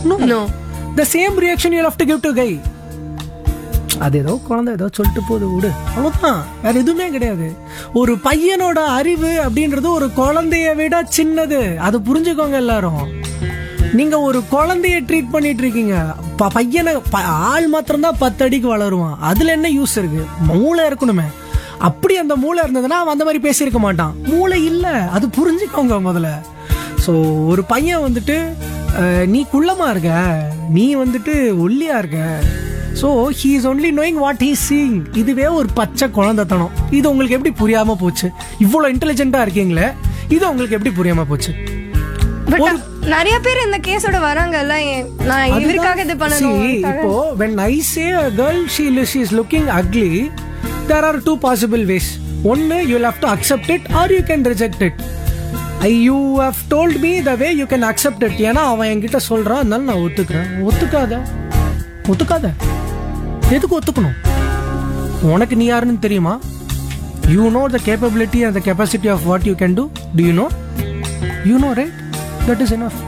No No. The same reaction you have to give to guy அது ஏதோ குழந்தை ஏதோ சொல்லிட்டு போகுது விடு அவ்வளவுதான் வேற எதுவுமே கிடையாது ஒரு பையனோட அறிவு அப்படின்றது ஒரு குழந்தைய விட சின்னது அது புரிஞ்சுக்கோங்க எல்லாரும் நீங்க ஒரு குழந்தைய ட்ரீட் பண்ணிட்டு இருக்கீங்க ப- பையனை ப- ஆள் மாத்திரம்தான் பத்து அடிக்கு வளருவான் அதுல என்ன யூஸ் இருக்கு மூளை இருக்கணுமே அப்படி அந்த மூளை இருந்ததுன்னா அவன் அந்த மாதிரி பேசியிருக்க மாட்டான் மூளை இல்ல அது புரிஞ்சுக்கோங்க முதல்ல ஸோ ஒரு பையன் வந்துட்டு அஹ், நீ குள்ளமா இருக்க நீ வந்துட்டு ஒல்லியா இருக்க so he is only knowing what he seeing இதுவே ஒரு பச்சை குழந்தைத்தனம் இது உங்களுக்கு எப்படி புரியாம போச்சு இவ்வளோ இன்டெலிஜென்ட்டா இருக்கீங்களே இது உங்களுக்கு எப்படி புரியாம போச்சு பட் நிறைய பேர் இந்த கேஸோட வராங்கல்ல ஏன் நான் இவருக்காக இது பண்ணணும் See, இப்போ when I say a girl she she is looking ugly, there are two possible ways. ஒன்னு you'll have to accept it or you can reject it. I, you have told me the way you can accept it. ஏன்னா அவன் என்கிட்ட சொல்றான் அதனால நான் ஒத்துக்கிறேன் ஒத்துக்காத ஒத்துக்காத எதுக்கு ஒத்துக்கணும் உனக்கு நீ யாருன்னு தெரியுமா you know the capability and the capacity of what you can do to you know you know right that is enough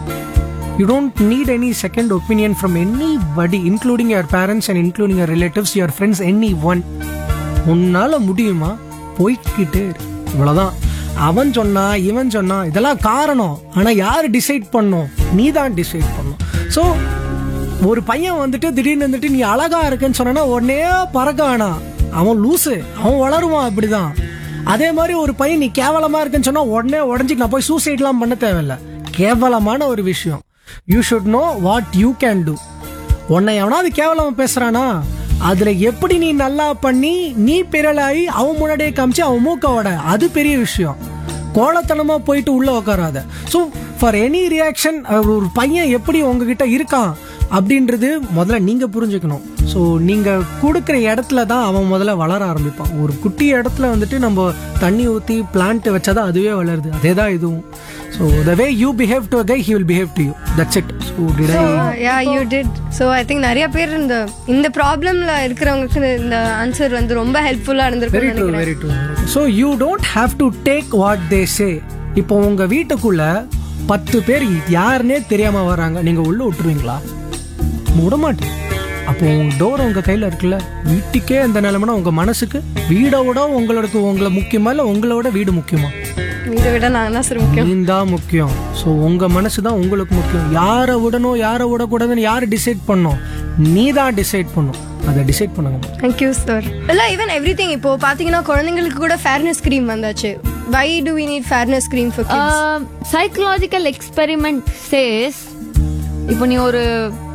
You don't need any second opinion from anybody, including your parents and including your relatives, your friends, anyone. உன்னால முடியுமா போய்க்கிட்டே இரு. இவ்வளவுதான் அவன் சொன்னா இவன் சொன்னா இதெல்லாம் காரணம் ஆனா யாரு டிசைட் பண்ணும் நீ தான் டிசைட் பண்ணும் ஸோ ஒரு பையன் வந்துட்டு திடீர்னு வந்துட்டு நீ அழகா இருக்குன்னு சொன்னா உடனே பறக்க வேணாம் அவன் லூசு அவன் வளருவான் அப்படிதான் அதே மாதிரி ஒரு பையன் நீ கேவலமா இருக்குன்னு சொன்னா உடனே உடஞ்சி நான் போய் சூசைட்லாம் பண்ண தேவையில்ல கேவலமான ஒரு விஷயம் you should know what you can do உன்னை எவனாவது கேவலமா பேசுறானா அதுல எப்படி நீ நல்லா பண்ணி நீ பிறலாகி அவன் முன்னாடியே காமிச்சு அவன் மூக்கோட அது பெரிய விஷயம் கோலத்தனமா போயிட்டு உள்ள உட்காராத ஸோ ஃபார் எனி ரியாக்ஷன் ஒரு பையன் எப்படி உங்ககிட்ட இருக்கான் அப்படின்றது முதல்ல நீங்க புரிஞ்சுக்கணும் ஸோ நீங்க கொடுக்குற இடத்துல தான் அவன் முதல்ல வளர ஆரம்பிப்பான் ஒரு குட்டி இடத்துல வந்துட்டு நம்ம தண்ணி ஊற்றி பிளான்ட் வச்சாதான் அதுவே வளருது அதே தான் இதுவும் so the way you behave to guy he will behave to you that's it so did I yeah you did so I think நிறைய பேர் இந்த இந்த ப்ராப்ளம்ல இருக்கிறவங்களுக்கு இந்த ஆன்சர் வந்து ரொம்ப ஹெல்ப்ஃபுல்லா வெரி இருந்திருக்கும் true very true so you don't have to take what they say இப்போ உங்க வீட்டுக்குள்ள பத்து பேர் யாருன்னே தெரியாம வராங்க நீங்க உள்ள விட்டுருவீங்களா விட மாட்டேன் அப்போ உங்க டோர் உங்க கையில இருக்குல்ல வீட்டுக்கே அந்த நிலைமைனா உங்க மனசுக்கு வீடை விட உங்களோட உங்களை முக்கியமா இல்ல உங்களோட வீடு முக்கியமா இதை விட நான் என்ன சார் முக்கியம் நீ தான் முக்கியம் ஸோ உங்க மனசு தான் உங்களுக்கு முக்கியம் யாரை விடணும் யாரை விடக்கூடாதுன்னு யார் டிசைட் பண்ணும் நீ தான் டிசைட் பண்ணும் அதை டிசைட் பண்ணுங்க தேங்க்யூ சார் இல்ல ஈவன் எவ்ரி திங் இப்போ பாத்தீங்கன்னா குழந்தைங்களுக்கு கூட ஃபேர்னஸ் கிரீம் வந்தாச்சு why do we need fairness cream for psychological experiment says இப்போ நீ ஒரு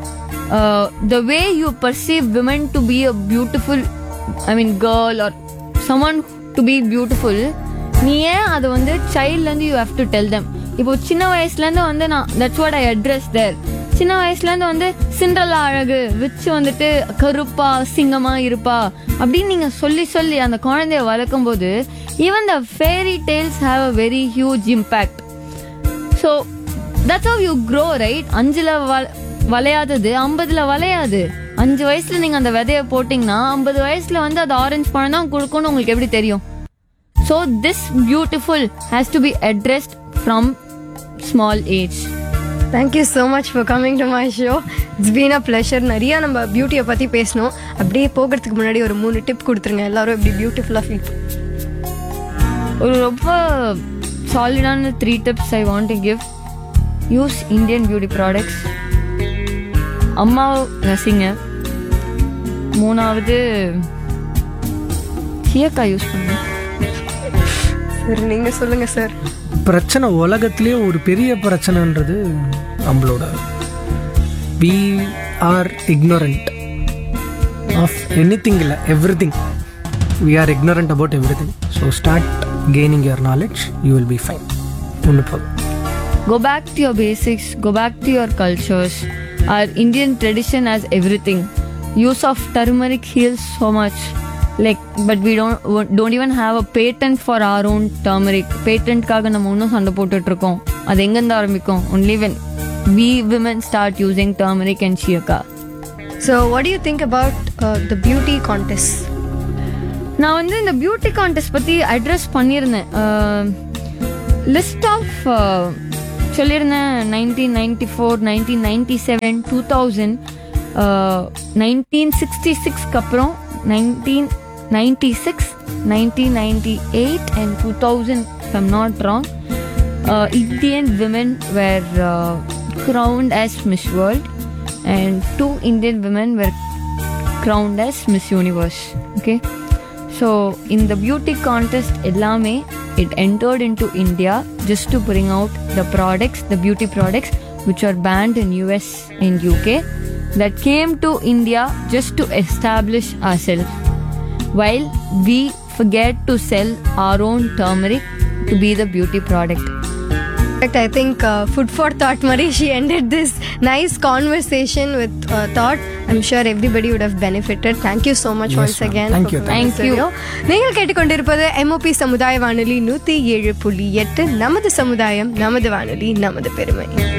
the way you perceive women to be a beautiful I mean girl are summon to be beautiful நீ ஏன் அதை வந்து சைல்ட்லேருந்து you have to tell them இப்போ சின்ன வயசுலேருந்து வந்து நான் that's what I address there சின்ன வயசுலேருந்து வந்து சிண்ட்ரலா அழகு வச்சு வந்துட்டு கருப்பா சிங்கமா இருப்பா அப்படின்னு நீங்க சொல்லி சொல்லி அந்த குழந்தைய வளர்க்கும் போது even the fairy tales have a very huge impact so that's how you grow right அஞ்சுல வள- வளையாதது ஐம்பதுல வளையாது அஞ்சு வயசுல நீங்க அந்த விதைய போட்டீங்கன்னா ஐம்பது வயசுல வந்து அது ஆரஞ்சு பழம் தான் கொடுக்கும்னு உங்களுக்கு எப்படி தெரியும் so this beautiful has to be addressed from small age thank you so much for coming to my show it's been a pleasure நிறைய நம்ம பியூட்டியை பற்றி பேசணும் அப்படியே போகிறதுக்கு முன்னாடி ஒரு மூணு டிப் கொடுத்துருங்க எல்லாரும் எப்படி பியூட்டிஃபுல்லாக ஃபீல் ஒரு ரொம்ப சாலிடான three tips I want to give use Indian beauty products அம்மா ரசிங்க மூணாவது சீயக்கா யூஸ் பண்ணுங்க சரி நீங்கள் சொல்லுங்கள் சார் பிரச்சனை உலகத்திலேயே ஒரு பெரிய பிரச்சனைன்றது நம்மளோட we are ignorant of anything இல்லை everything we are ignorant about everything so start gaining your knowledge you will be fine ஒன்று போதும் Go back to your basics, go back to your cultures. Our Indian tradition has everything. Use of turmeric heals so much. Like, but we don't don't even have a patent for our own turmeric. பேட்டன்ட்காக நம்ம இன்னும் சண்டை போட்டுட்டு இருக்கோம் அது எங்கேருந்து ஆரம்பிக்கும் only when we women start using turmeric and shiyaka. So what you think about the beauty contest நான் வந்து இந்த பியூட்டி கான்டெஸ்ட் பற்றி அட்ரஸ் பண்ணியிருந்தேன் லிஸ்ட் ஆஃப் சொல்லியிருந்தேன் nineteen ninety four nineteen ninety seven two thousand nineteen sixty சிக்ஸ்க்கு அப்புறம் nineteen ninety six nineteen ninety eight and two thousand I'm not wrong Indian women were uh, crowned as Miss World, and two Indian women were crowned as Miss Universe. Okay, so in the beauty contest, Elame it entered into India just to bring out the products, the beauty products which are banned in US and UK, that came to India just to establish ourselves while we forget to sell our own turmeric to be the beauty product. Correct. I think uh, food for thought, Marie. She ended this nice conversation with uh, thought. I'm sure everybody would have benefited. Thank you so much Yes, once ma'am. again. Thank for you. coming Thank you. to the studio. நீங்கள் கேட்டுக்கொண்டிருப்பது MOP சமுதாய வானொலி நூத்தி ஏழு புள்ளி எட்டு நமது சமுதாயம் நமது வானொலி நமது பெருமை